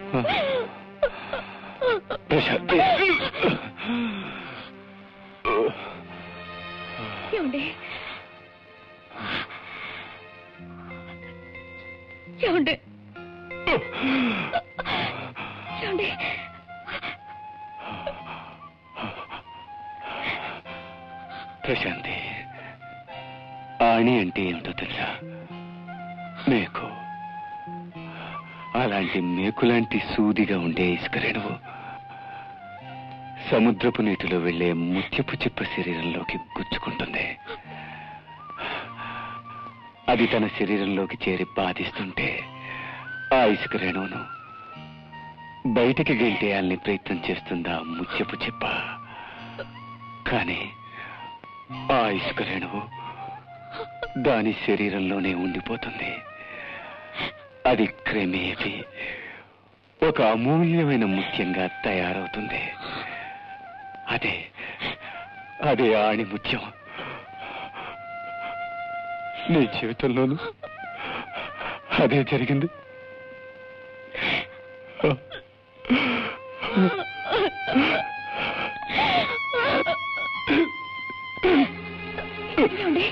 ప్రశాంతి ఏమండి ఏమండి ఏమండి ప్రశాంతి ఆణి అంటే ఏమిటో తెలుసా మేకు అలాంటి మేకులాంటి సూదిగా ఉండే ఇసుక రేణువు సముద్రపు నీటిలో వెళ్లే ముత్యపు చిప్ప శరీరంలోకి గుచ్చుకుంటుంది అది తన శరీరంలోకి చేరి బాధిస్తుంటే ఆ ఇసుక రేణువును బయటికి గెంటేయాలని ప్రయత్నం చేస్తుందా ముత్యపు చిప్ప కానీ ఆ ఇసుక రేణువు దాని శరీరంలోనే ఉండిపోతుంది అది క్రమేపి ఒక అమూల్యమైన ముత్యంగా తయారవుతుంది అదే అదే ఆణి ముత్యం నీ జీవితంలోనూ అదే జరిగింది ఏమండి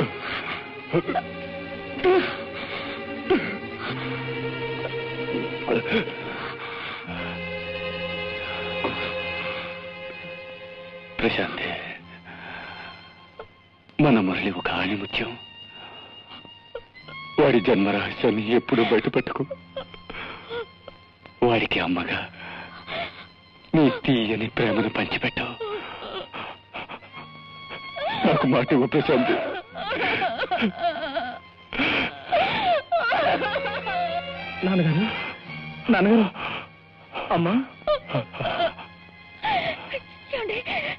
ప్రశాంతి మన మురళి ఒక ఆణిముత్యం వాడి జన్మ రహస్యాన్ని ఎప్పుడు బయటపెట్టుకో వాడికి అమ్మగా నీ తీయని ప్రేమను పంచిపెట్టావు నాకు మాట ఇవ్వు ప్రశాంతి నాన్నగారు నాన్నగారు అమ్మా ఏమండి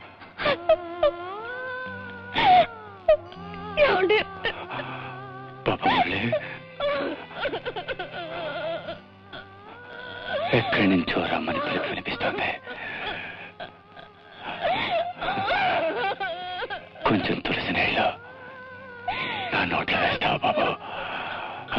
ఏమండి పాప మురళి ఎక్కడి నుంచో రమ్మని పిలుపు వినిపిస్తోంది కొంచెం తులసి నీళ్ళు నా నోట్లో వేస్తావా బాబు ఆ?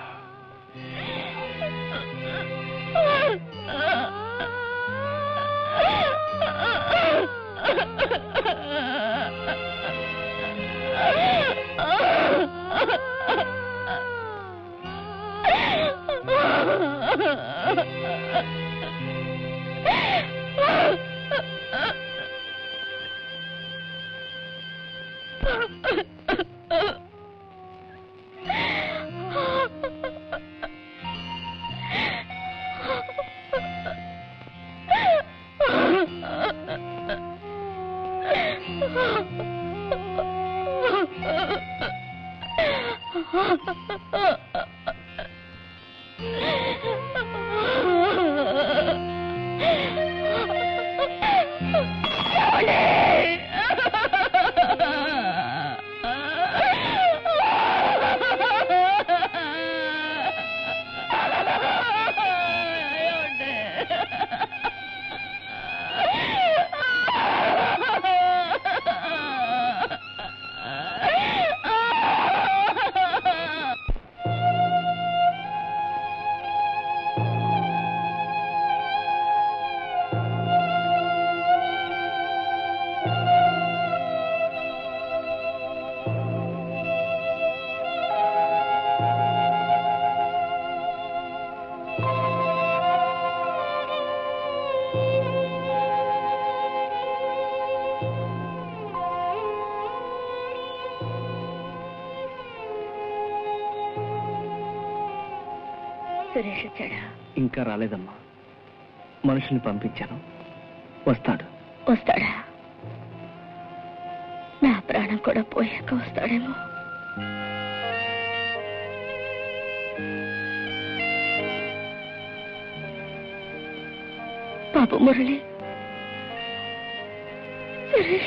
సురేష్ వచ్చాడా ఇంకా రాలేదమ్మా మనుషుల్ని పంపించాను వస్తాడు వస్తాడా నా ప్రాణం కూడా పోయాక వస్తాడేమో పాప మురళి సురేష్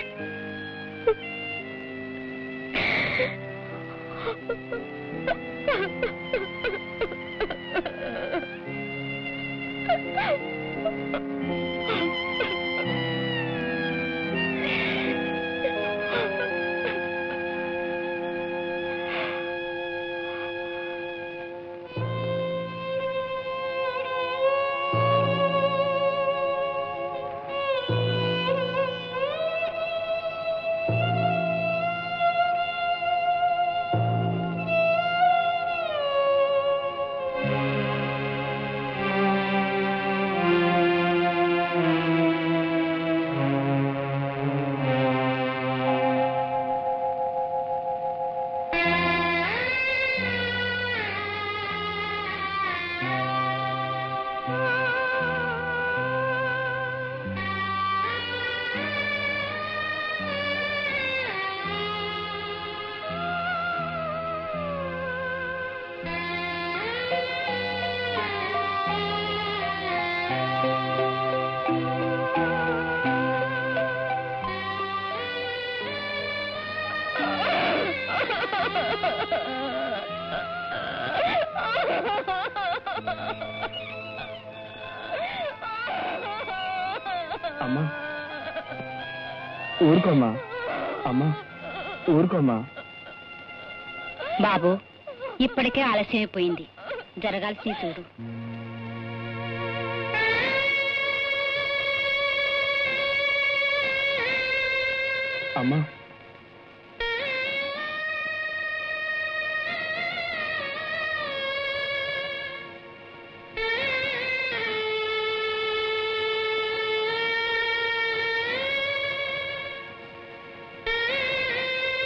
అమ్మా ఊరుకోమ్మా అమ్మా ఊరుకోమ్మా బాబు ఇప్పటికే ఆలస్యమైపోయింది జరగాల్సి చూడు అమ్మా